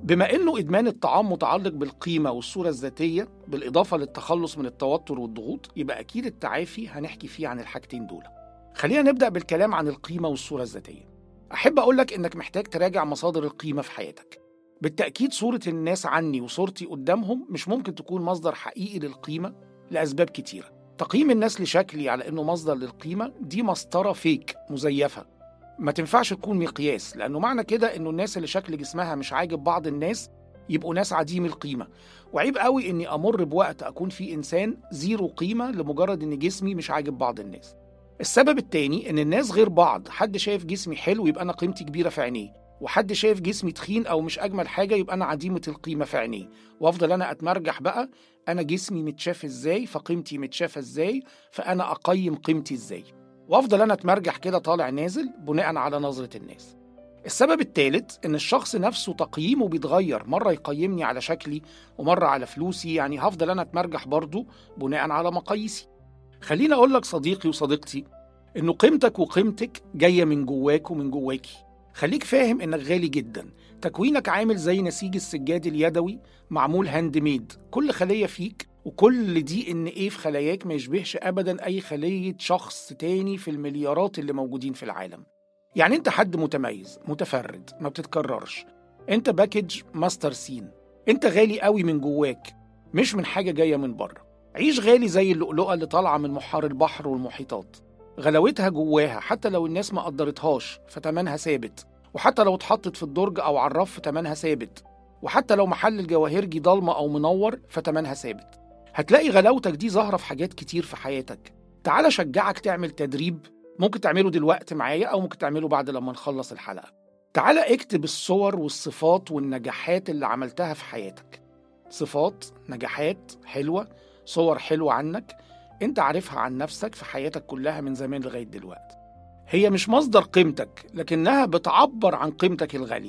بما انه ادمان الطعام متعلق بالقيمه والصوره الذاتيه بالاضافه للتخلص من التوتر والضغوط يبقى اكيد التعافي هنحكي فيه عن الحاجتين دول خلينا نبدا بالكلام عن القيمه والصوره الذاتيه احب اقول لك انك محتاج تراجع مصادر القيمه في حياتك بالتاكيد صوره الناس عني وصورتي قدامهم مش ممكن تكون مصدر حقيقي للقيمه لاسباب كتيره تقييم الناس لشكلي على انه مصدر للقيمه دي مسطره فيك مزيفه ما تنفعش تكون مقياس لانه معنى كده انه الناس اللي شكل جسمها مش عاجب بعض الناس يبقوا ناس عديم القيمه وعيب قوي اني امر بوقت اكون فيه انسان زيرو قيمه لمجرد ان جسمي مش عاجب بعض الناس السبب التاني ان الناس غير بعض حد شايف جسمي حلو يبقى انا قيمتي كبيره في عينيه وحد شايف جسمي تخين او مش اجمل حاجه يبقى انا عديمه القيمه في عينيه وافضل انا اتمرجح بقى انا جسمي متشاف ازاي فقيمتي متشافه ازاي فانا اقيم قيمتي ازاي وافضل انا اتمرجح كده طالع نازل بناء على نظره الناس السبب الثالث ان الشخص نفسه تقييمه بيتغير مره يقيمني على شكلي ومره على فلوسي يعني هفضل انا اتمرجح برضه بناء على مقاييسي خليني اقول لك صديقي وصديقتي انه قيمتك وقيمتك جايه من جواك ومن جواكي خليك فاهم انك غالي جدا تكوينك عامل زي نسيج السجاد اليدوي معمول هاند ميد كل خليه فيك وكل دي ان ايه في خلاياك ما يشبهش ابدا اي خليه شخص تاني في المليارات اللي موجودين في العالم يعني انت حد متميز متفرد ما بتتكررش انت باكج ماستر سين انت غالي قوي من جواك مش من حاجه جايه من بره عيش غالي زي اللؤلؤه اللي طالعه من محار البحر والمحيطات غلاوتها جواها حتى لو الناس ما قدرتهاش فتمنها ثابت وحتى لو اتحطت في الدرج او على الرف فتمنها ثابت وحتى لو محل الجواهرجي ضلمه او منور فتمنها ثابت هتلاقي غلاوتك دي ظاهره في حاجات كتير في حياتك تعال اشجعك تعمل تدريب ممكن تعمله دلوقتي معايا او ممكن تعمله بعد لما نخلص الحلقه تعال اكتب الصور والصفات والنجاحات اللي عملتها في حياتك صفات نجاحات حلوه صور حلوه عنك انت عارفها عن نفسك في حياتك كلها من زمان لغايه دلوقتي هي مش مصدر قيمتك لكنها بتعبر عن قيمتك الغاليه